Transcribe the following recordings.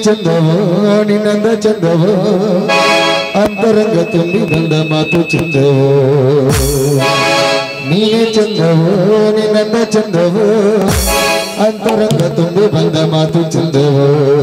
ಚಂದವೋ ನಿನ್ನಂದ ಚಂದವೋ ಅಂತರಂಗ ತುಂಬಿ ಬಂದ ಮಾತು ಚಂದವೋ ನೀನೇ ಚಂದವೋ ನಿನ್ನಂದ ಚಂದವೋ ಅಂತರಂಗ ತುಂಬಿ ಬಂದ ಮಾತು ಚಂದವೋ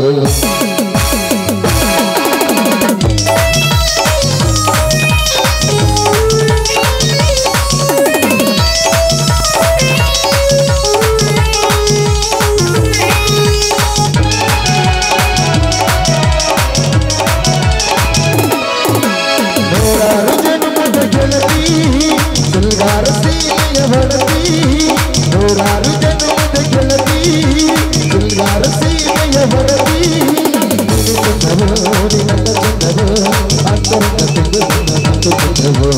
ನೂರಾರು ಜನ್ಮದ ಗೆಳತಿ ಸುಲ್ಗಾರ ಸೀಮೆಯ ಹೊಡತಿ ನೂರಾರು ಜನ್ಮದ ಗೆಳತಿ ಸುಲ್ಗಾರ ಸೀಮೆಯ ಹೊಡತಿ ನೀನು ಚಂದವೋ ನಿನ್ನ ಚಂದವೋ ಅಂತರಂಗ ತುಂಬಿ ಬಂದ ಮಾತು ಚಂದವೋ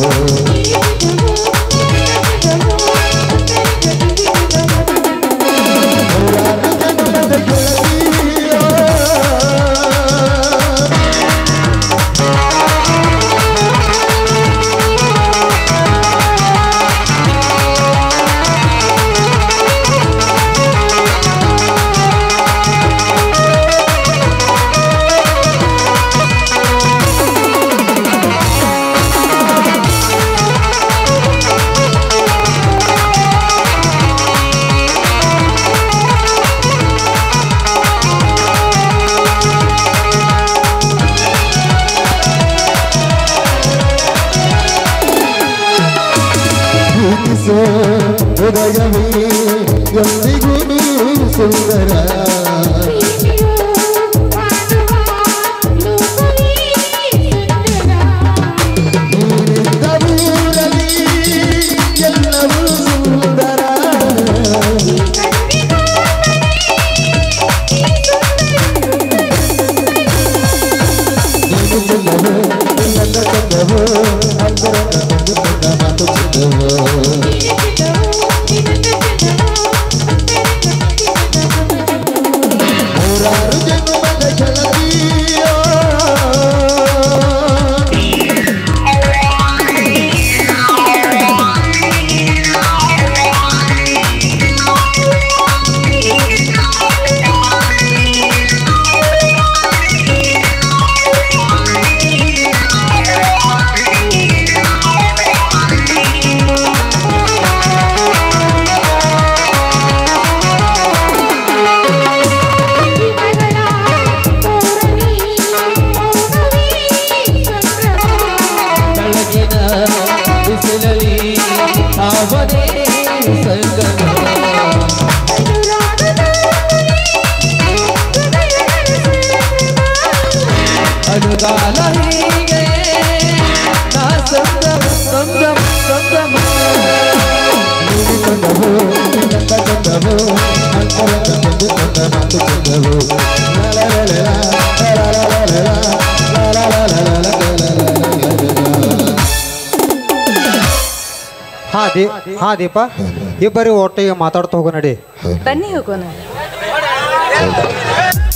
ನೂರಾರು ಜನ್ಮದ ಗೆಳತಿಯೋ ಪ್ರೀತಿಸೋ ಹೃದಯವೇ ಎಂದಿಗೂ ಸುಂದರ ನೀನಿದ್ದ ಊರಲ್ಲಿ ಎಲ್ಲವೂ ಸುಂದರ ನೀನು ಚಂದವೋ ನಿನ್ನ ಚಂದವೋ ಅಂತರಂಗ ತುಂಬಿಕೊಂಡ ಮಾತು ಚಂದವೋ ನೂರಾರು ಜನ್ಮದ ಗೆಳತಿಯೋ ಬೆಳಗಿನ ಬಿಸಿಲಲಿ ಅವನೇ ಸಂಗಮ ಅನುಗಾಲ ಹೀಗೆ ನಾ ಸಂಗಮ ಸಂಗಮ ಸಂಗಮ ನೀನು ಚಂದವೋ ನಿನ್ನ ಚಂದವೋ ಅಂತರಂಗ ತುಂಬಿಕೊಂಡ ಮಾತು ಚಂದವೋ ಲಲಲಲಲ, ಲಲಲಲಲ, ಲಲಲಲಲ, ಲಲಲಲಲ. ಹಾ ದೀ ಹಾ ದೀಪ ಇಬ್ಬರಿ ಒಟ್ಟಿಗೆ ಮಾತಾಡ್ತಾ ಹೋಗೋ ನಡಿ ಬನ್ನಿ ಹೋಗೋಣ ಹೌದಾ